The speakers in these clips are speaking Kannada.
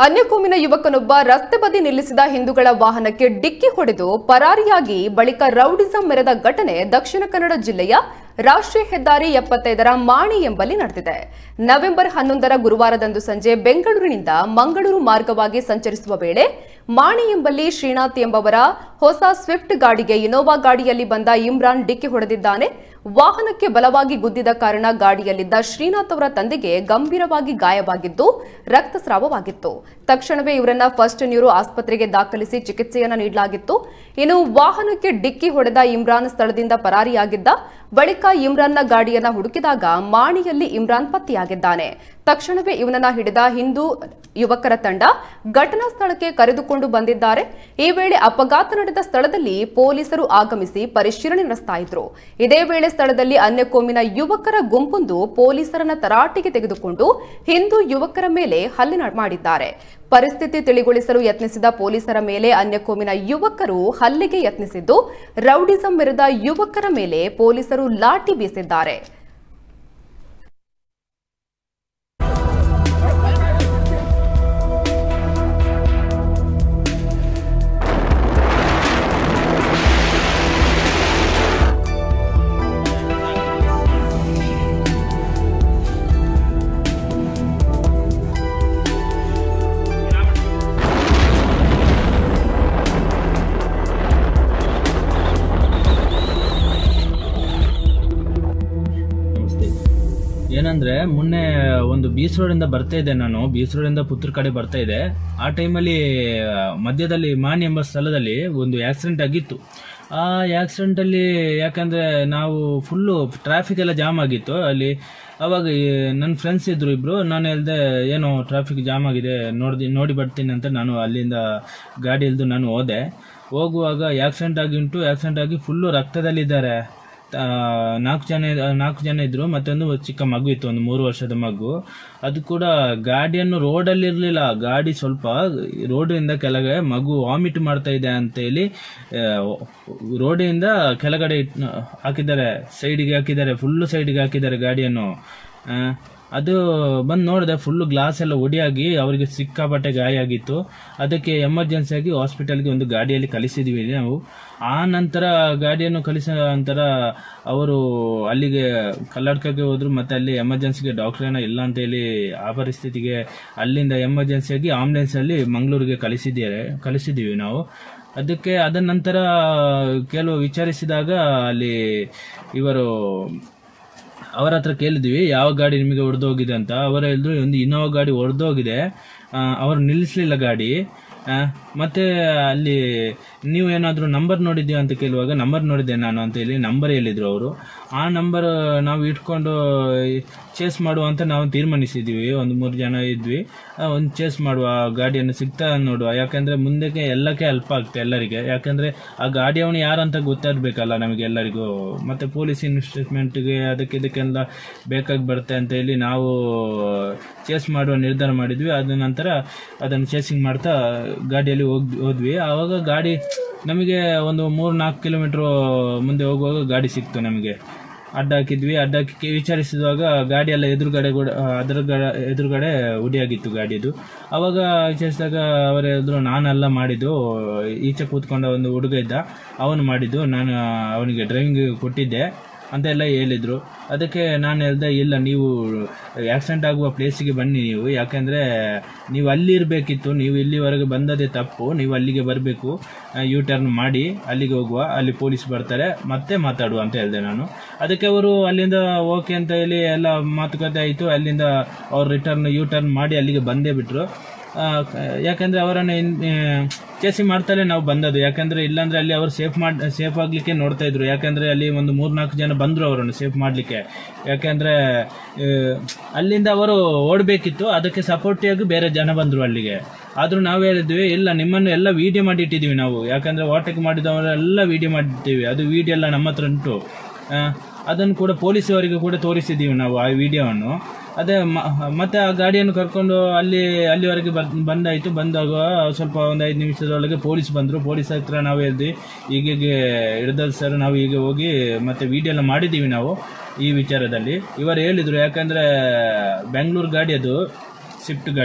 ಅನ್ಯಕೋಮಿನ ಯುವಕನೊಬ್ಬ ರಸ್ತೆ ಬದಿ ನಿಲ್ಲಿಸಿದ ಹಿಂದೂಗಳ ವಾಹನಕ್ಕೆ ಡಿಕ್ಕಿ ಹೊಡೆದು ಪರಾರಿಯಾಗಿ ಬಳಿಕ ರೌಡಿಸಂ ಮೆರೆದ ಘಟನೆ ದಕ್ಷಿಣ ಕನ್ನಡ ಜಿಲ್ಲೆಯ ರಾಷ್ಟ್ರೀಯ ಹೆದ್ದಾರಿ ಎಪ್ಪತ್ತೈದರ ಮಾಣಿ ಎಂಬಲ್ಲಿ ನಡೆದಿದೆ ನವೆಂಬರ್ ಹನ್ನೊಂದರ ಗುರುವಾರದಂದು ಸಂಜೆ ಬೆಂಗಳೂರಿನಿಂದ ಮಂಗಳೂರು ಮಾರ್ಗವಾಗಿ ಸಂಚರಿಸುವ ವೇಳೆ ಮಾಣಿ ಎಂಬಲ್ಲಿ ಶ್ರೀನಾಥ್ ಎಂಬವರ ಹೊಸ ಸ್ವಿಫ್ಟ್ ಗಾಡಿಗೆ ಇನೋವಾ ಗಾಡಿಯಲ್ಲಿ ಬಂದ ಇಮ್ರಾನ್ ಡಿಕ್ಕಿ ಹೊಡೆದಿದ್ದಾನೆ ವಾಹನಕ್ಕೆ ಬಲವಾಗಿ ಗುದ್ದಿದ ಕಾರಣ ಗಾಡಿಯಲ್ಲಿದ್ದ ಶ್ರೀನಾಥ್ ಅವರ ತಂದೆಗೆ ಗಂಭೀರವಾಗಿ ಗಾಯವಾಗಿದ್ದು ರಕ್ತಸ್ರಾವವಾಗಿತ್ತು ತಕ್ಷಣವೇ ಇವರನ್ನ ಫಸ್ಟ್ ನ್ಯೂರೋ ಆಸ್ಪತ್ರೆಗೆ ದಾಖಲಿಸಿ ಚಿಕಿತ್ಸೆಯನ್ನ ನೀಡಲಾಗಿತ್ತು ಇನ್ನು ವಾಹನಕ್ಕೆ ಡಿಕ್ಕಿ ಹೊಡೆದ ಇಮ್ರಾನ್ ಸ್ಥಳದಿಂದ ಪರಾರಿಯಾಗಿದ್ದ ಬಳಿಕ ಇಮ್ರಾನ್ನ ಗಾಡಿಯನ್ನ ಹುಡುಕಿದಾಗ ಮಾಣಿಯಲ್ಲಿ ಇಮ್ರಾನ್ ಪತ್ತೆಯಾಗಿದ್ದಾನೆ ತಕ್ಷಣವೇ ಇವನನ್ನ ಹಿಡಿದ ಹಿಂದೂ ಯುವಕರ ತಂಡ ಘಟನಾ ಸ್ಥಳಕ್ಕೆ ಕರೆದುಕೊಂಡು ಬಂದಿದ್ದಾರೆ ಈ ವೇಳೆ ಅಪಘಾತ ನಡೆದ ಸ್ಥಳದಲ್ಲಿ ಪೊಲೀಸರು ಆಗಮಿಸಿ ಪರಿಶೀಲನೆ ನಡೆಸ್ತಾ ಇದ್ರು ಇದೇ ವೇಳೆ ಸ್ಥಳದಲ್ಲಿ ಅನ್ಯಕೋಮಿನ ಯುವಕರ ಗುಂಪೊಂದು ಪೊಲೀಸರನ್ನ ತರಾಟೆಗೆ ತೆಗೆದುಕೊಂಡು ಹಿಂದೂ ಯುವಕರ ಮೇಲೆ ಹಲ್ಲೆ ನ- ಮಾಡಿದ್ದಾರೆ ಪರಿಸ್ಥಿತಿ ತಿಳಿಗೊಳಿಸಲು ಯತ್ನಿಸಿದ ಪೊಲೀಸರ ಮೇಲೆ ಅನ್ಯಕೋಮಿನ ಯುವಕರು ಹಲ್ಲೆಗೆ ಯತ್ನಿಸಿದ್ದು ರೌಡಿಸಂ ಮೆರೆದ ಯುವಕರ ಮೇಲೆ ಪೊಲೀಸರು ಲಾಠಿ ಬೀಸಿದ್ದಾರೆ ನಮಸ್ತೆ ಏನಂದ್ರೆ ಮೊನ್ನೆ ಒಂದು ಬೀಚ್ ರೋಡಿಂದ ಬರ್ತಾ ಇದ್ದೆ ನಾನು ಬೀಚ್ ರೋಡಿಂದ ಪುತ್ತೂರು ಕಡೆ ಬರ್ತಾ ಇದ್ದೆ ಆ ಟೈಮಲ್ಲಿ ಆ, ಮಧ್ಯದಲ್ಲಿ ಮಾನ್ ಎಂಬ ಸ್ಥಳದಲ್ಲಿ ಒಂದು ಆಕ್ಸಿಡೆಂಟ್ ಆಗಿತ್ತು ಆ ಆಕ್ಸಿಡೆಂಟ್ ಅಲ್ಲಿ ಯಾಕಂದ್ರೆ ನಾವು ಫುಲ್ಲು ಟ್ರಾಫಿಕ್ ಎಲ್ಲ ಜಾಮ್ ಆಗಿತ್ತು ಅಲ್ಲಿ ಅವಾಗ ನನ್ನ ಫ್ರೆಂಡ್ಸ್ ಇದ್ರು ಇಬ್ರು ನಾನು ಹೇಳ್ದೆ ಏನೋ ಟ್ರಾಫಿಕ್ ಜಾಮ್ ಆಗಿದೆ ನೋಡಿ ನೋಡಿ ಬರ್ತೀನಿ ಅಂತ ನಾನು ಅಲ್ಲಿಂದ ಗಾಡಿ ಇಲ್ದು ನಾನು ಹೋದೆ ಹೋಗುವಾಗ ಆಕ್ಸಿಡೆಂಟ್ ಆಗಿ ಉಂಟು ಆಕ್ಸಿಡೆಂಟ್ ಆಗಿ ಫುಲ್ಲು ರಕ್ತದಲ್ಲಿದ್ದಾರೆ ಆ, ನಾಲ್ಕು ಜನ ನಾಲ್ಕು ಜನ ಇದ್ರು ಮತ್ತೊಂದು ಚಿಕ್ಕ ಮಗು ಇತ್ತು ಒಂದು ಮೂರು ವರ್ಷದ ಮಗು ಅದು ಕೂಡ ಗಾಡಿಯನ್ನು ರೋಡಲ್ಲಿ ಇರಲಿಲ್ಲ ಗಾಡಿ ಸ್ವಲ್ಪ ರೋಡಿಂದ ಕೆಳಗೆ ಮಗು ವಾಮಿಟ್ ಮಾಡ್ತಾ ಇದೆ ಅಂತ ಹೇಳಿ ರೋಡಿಂದ ಕೆಳಗಡೆ ಇಟ್- ಹಾಕಿದ್ದಾರೆ ಸೈಡಿಗೆ ಹಾಕಿದ್ದಾರೆ ಫುಲ್ ಸೈಡ್ಗೆ ಹಾಕಿದ್ದಾರೆ ಗಾಡಿಯನ್ನು ಆ, ಅದು ಬಂದು ನೋಡಿದೆ ಫುಲ್ ಗ್ಲಾಸ್ ಎಲ್ಲ ಒಡಿಯಾಗಿ ಅವರಿಗೆ ಸಿಕ್ಕಾಪಟ್ಟೆ ಗಾಯ ಆಗಿತ್ತು ಅದಕ್ಕೆ ಎಮರ್ಜೆನ್ಸಿ ಆಗಿ ಹಾಸ್ಪಿಟಲ್ಗೆ ಒಂದು ಗಾಡಿಯಲ್ಲಿ ಕಳಿಸಿದ್ವಿ ನಾವು ಆ ನಂತರ ಗಾಡಿಯನ್ನು ಕಳಿಸಿದ ನಂತರ ಅವರು ಅಲ್ಲಿಗೆ ಕಲ್ಲಡ್ಕಕ್ಕೆ ಹೋದ್ರು ಮತ್ತೆ ಅಲ್ಲಿ ಎಮರ್ಜೆನ್ಸಿಗೆ ಡಾಕ್ಟರ್ ಏನೋ ಇಲ್ಲ ಅಂತ ಹೇಳಿ ಆ ಪರಿಸ್ಥಿತಿಗೆ ಅಲ್ಲಿಂದ ಎಮರ್ಜೆನ್ಸಿಯಾಗಿ ಆಂಬುಲೆನ್ಸ್ ಅಲ್ಲಿ ಮಂಗಳೂರಿಗೆ ಕಳಿಸಿದ್ದಾರೆ ಕಳಿಸಿದ್ದೀವಿ ನಾವು ಅದಕ್ಕೆ ಅದ ನಂತರ ಕೆಲವು ವಿಚಾರಿಸಿದಾಗ ಅಲ್ಲಿ ಇವರು ಅವರ ಹತ್ರ ಕೇಳಿದ್ವಿ ಯಾವ ಗಾಡಿ ನಿಮಗೆ ಹೊಡೆದೋಗಿದೆ ಅಂತ ಅವರು ಹೇಳಿದ್ರು ಒಂದು ಇನೋವಾ ಗಾಡಿ ಹೊಡೆದೋಗಿದೆ ಅವರು ನಿಲ್ಲಿಸ್ಲಿಲ್ಲ ಗಾಡಿ ಆ, ಮತ್ತೆ ಅಲ್ಲಿ ನೀವು ಏನಾದರೂ ನಂಬರ್ ನೋಡಿದ್ದೀವಿ ಅಂತ ಕೇಳುವಾಗ ನಂಬರ್ ನೋಡಿದ್ದೆ ನಾನು ಅಂತ ಹೇಳಿ ನಂಬರ್ ಹೇಳಿದ್ರು ಅವರು ಆ ನಂಬರ್ ನಾವು ಇಟ್ಕೊಂಡು ಚೇಸ್ ಮಾಡುವ ಅಂತ ನಾವು ತೀರ್ಮಾನಿಸಿದ್ವಿ ಒಂದು ಮೂರು ಜನ ಇದ್ವಿ ಆ, ಒಂದು ಚೇಸ್ ಮಾಡುವ ಗಾಡಿಯನ್ನು ಸಿಗ್ತಾ ನೋಡುವ ಯಾಕಂದ್ರೆ ಮುಂದಕ್ಕೆ ಎಲ್ಲಕ್ಕೆ ಹೆಲ್ಪ್ ಆಗುತ್ತೆ ಎಲ್ಲರಿಗೆ ಯಾಕಂದ್ರೆ ಆ ಗಾಡಿಯವನು ಯಾರಂತ ಗೊತ್ತಾಗ್ಬೇಕಲ್ಲ ನಮಗೆ ಎಲ್ಲರಿಗೂ ಮತ್ತೆ ಪೊಲೀಸ್ ಇನ್ವೆಸ್ಟ್ಮೆಂಟ್ಗೆ ಅದಕ್ಕೆ ಇದಕ್ಕೆಲ್ಲ ಬೇಕಾಗಿ ಬರುತ್ತೆ ಅಂತ ಹೇಳಿ ನಾವು ಚೇಸ್ ಮಾಡುವ ನಿರ್ಧಾರ ಮಾಡಿದ್ವಿ ಅದ ನಂತರ ಅದನ್ನು ಚೇಸಿಂಗ್ ಮಾಡ್ತಾ ಗಾಡಿಯಲ್ಲಿ ಹೋಗ್ ಹೋದ್ವಿ ಆವಾಗ ಗಾಡಿ ನಮಗೆ ಒಂದು ಮೂರು ನಾಲ್ಕು ಕಿಲೋಮೀಟರ್ ಮುಂದೆ ಹೋಗುವಾಗ ಗಾಡಿ ಸಿಕ್ತು ನಮಗೆ ಅಡ್ಡ ಹಾಕಿದ್ವಿ ಅಡ್ಡ ಹಾಕಿ ವಿಚಾರಿಸಿದಾಗ ಗಾಡಿ ಎಲ್ಲ ಎದುರುಗಡೆ ಕೂಡ ಅದರ ಎದುರುಗಡೆ ಉಡಿಯಾಗಿತ್ತು ಗಾಡಿದು ಅವಾಗ ವಿಚಾರಿಸಿದಾಗ ಅವರು ಹೇಳಿದ್ರು ನಾನೆಲ್ಲ ಮಾಡಿದ್ದು ಈಚೆ ಕೂತ್ಕೊಂಡ ಒಂದು ಹುಡುಗ ಇದ್ದ ಅವನು ಮಾಡಿದ್ದು ನಾನು ಅವನಿಗೆ ಡ್ರೈವಿಂಗ್ ಕೊಟ್ಟಿದ್ದೆ ಅಂತ ಎಲ್ಲ ಹೇಳಿದ್ರು ಅದಕ್ಕೆ ನಾನು ಹೇಳ್ದೆ ಇಲ್ಲ ನೀವು ಆಕ್ಸಿಡೆಂಟ್ ಆಗುವ ಪ್ಲೇಸಿಗೆ ಬನ್ನಿ ನೀವು ಯಾಕಂದ್ರೆ ನೀವು ಅಲ್ಲಿ ಇರಬೇಕಿತ್ತು ನೀವು ಇಲ್ಲಿವರೆಗೆ ಬಂದದೇ ತಪ್ಪು ನೀವು ಅಲ್ಲಿಗೆ ಬರಬೇಕು ಯೂ ಟರ್ನ್ ಮಾಡಿ ಅಲ್ಲಿಗೆ ಹೋಗುವ ಅಲ್ಲಿ ಪೊಲೀಸ್ ಬರ್ತಾರೆ ಮತ್ತೆ ಮಾತಾಡುವ ಅಂತ ಹೇಳಿದೆ ನಾನು ಅದಕ್ಕೆ ಅವರು ಅಲ್ಲಿಂದ ಓಕೆ ಅಂತ ಹೇಳಿ ಎಲ್ಲ ಮಾತುಕತೆ ಆಯಿತು ಅಲ್ಲಿಂದ ಅವ್ರು ರಿಟರ್ನ್ ಯೂ ಟರ್ನ್ ಮಾಡಿ ಅಲ್ಲಿಗೆ ಬಂದೇ ಬಿಟ್ರು ಆ, ಕ- ಯಾಕಂದ್ರೆ ಅವರನ್ನು ಚೇಸಿ ಮಾಡ್ತಾನೆ ನಾವು ಬಂದದ್ದು ಯಾಕಂದ್ರೆ ಇಲ್ಲಾಂದ್ರೆ ಅಲ್ಲಿ ಅವರು ಸೇಫ್ ಮಾಡ್ ಸೇಫ್ ಆಗ್ಲಿಕ್ಕೆ ನೋಡ್ತಾ ಇದ್ರು ಯಾಕಂದ್ರೆ ಅಲ್ಲಿ ಒಂದು ಮೂರ್ನಾಲ್ಕು ಜನ ಬಂದ್ರು ಅವರನ್ನು ಸೇಫ್ ಮಾಡ್ಲಿಕ್ಕೆ ಯಾಕಂದ್ರೆ ಆ, ಅಲ್ಲಿಂದ ಅವರು ಓಡಬೇಕಿತ್ತು ಅದಕ್ಕೆ ಸಪೋರ್ಟ್ ಆಗಿ ಬೇರೆ ಜನ ಬಂದ್ರು ಅಲ್ಲಿಗೆ ಆದ್ರೂ ನಾವು ಹೇಳಿದ್ವಿ ಇಲ್ಲ ನಿಮ್ಮನ್ನು ಎಲ್ಲ ವಿಡಿಯೋ ಮಾಡಿ ಇಟ್ಟಿದೀವಿ ನಾವು ಯಾಕಂದ್ರೆ ಓಟಕ್ ಮಾಡಿದವರೆಲ್ಲ ವಿಡಿಯೋ ಮಾಡಿದ್ದೀವಿ ಅದು ವಿಡಿಯೋ ಎಲ್ಲ ನಮ್ಮ ಹತ್ರ ಉಂಟು ಆ, ಅದನ್ನು ಕೂಡ ಪೊಲೀಸವರಿಗೆ ಕೂಡ ತೋರಿಸಿದ್ದೀವಿ ನಾವು ಆ ವಿಡಿಯೋವನ್ನು ಅದೇ ಮ- ಮತ್ತೆ ಆ ಗಾಡಿಯನ್ನು ಕರ್ಕೊಂಡು ಅಲ್ಲಿ ಅಲ್ಲಿವರೆಗೆ ಬರ್- ಬಂದಾಯ್ತು ಬಂದಾಗ ಸ್ವಲ್ಪ ಒಂದು ಐದು ನಿಮಿಷದೊಳಗೆ ಪೊಲೀಸ್ ಬಂದರು ಪೊಲೀಸ್ ಹತ್ರ ನಾವು ಹೇಳಿದ್ವಿ ಹೀಗೆ ಹಿಡ್ದಲ್ ಸರ್ ನಾವು ಹೀಗೆ ಹೋಗಿ ಮತ್ತೆ ವಿಡಿಯೋ ಎಲ್ಲ ಮಾಡಿದ್ದೀವಿ ನಾವು ಈ ವಿಚಾರದಲ್ಲಿ ಇವರು ಹೇಳಿದ್ರು ಯಾಕಂದ್ರೆ ಬೆಂಗಳೂರು ಗಾಡಿ ಅದು ಸ್ವಿಫ್ಟ್ ಗಾಡಿ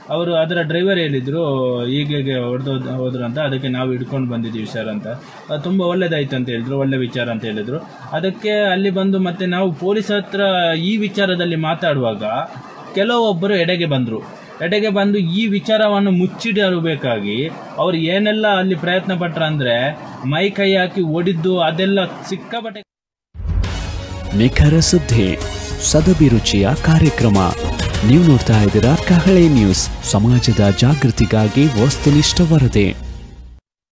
ಅವರು ಅದರ ಡ್ರೈವರ್ ಹೇಳಿದ್ರು ಹೀಗೆ ಹೊಡೆದು ಹೋದ್ರು ಅಂತ ಅದಕ್ಕೆ ನಾವು ಹಿಡ್ಕೊಂಡು ಬಂದಿದ್ದೀವಿ ಸರ್ ಅಂತ ಅದು ತುಂಬಾ ಒಳ್ಳೇದಾಯ್ತು ಅಂತ ಹೇಳಿದ್ರು ಒಳ್ಳೆ ವಿಚಾರ ಅಂತ ಹೇಳಿದ್ರು ಅದಕ್ಕೆ ಅಲ್ಲಿ ಬಂದು ಮತ್ತೆ ನಾವು ಪೊಲೀಸ್ ಹತ್ರ ಈ ವಿಚಾರದಲ್ಲಿ ಮಾತಾಡುವಾಗ ಕೆಲವೊಬ್ಬರು ಎಡೆಗೆ ಬಂದ್ರು ಎಡೆಗೆ ಬಂದು ಈ ವಿಚಾರವನ್ನು ಮುಚ್ಚಿಡಬೇಕಾಗಿ ಅವ್ರು ಏನೆಲ್ಲ ಅಲ್ಲಿ ಪ್ರಯತ್ನ ಪಟ್ರ ಅಂದ್ರೆ ಮೈ ಕೈ ಹಾಕಿ ಒಡಿದ್ದು ಅದೆಲ್ಲ ಸಿಕ್ಕಾಪಟ್ಟೆ ನಿಖರ ಸುದ್ದಿ ಸದಭಿರುಚಿಯ ಕಾರ್ಯಕ್ರಮ ನೀವು ನೋಡ್ತಾ ಇದ್ದೀರಾ ಕಹಳೆ ನ್ಯೂಸ್ ಸಮಾಜದ ಜಾಗೃತಿಗಾಗಿ ವಸ್ತುನಿಷ್ಠ ವರದಿ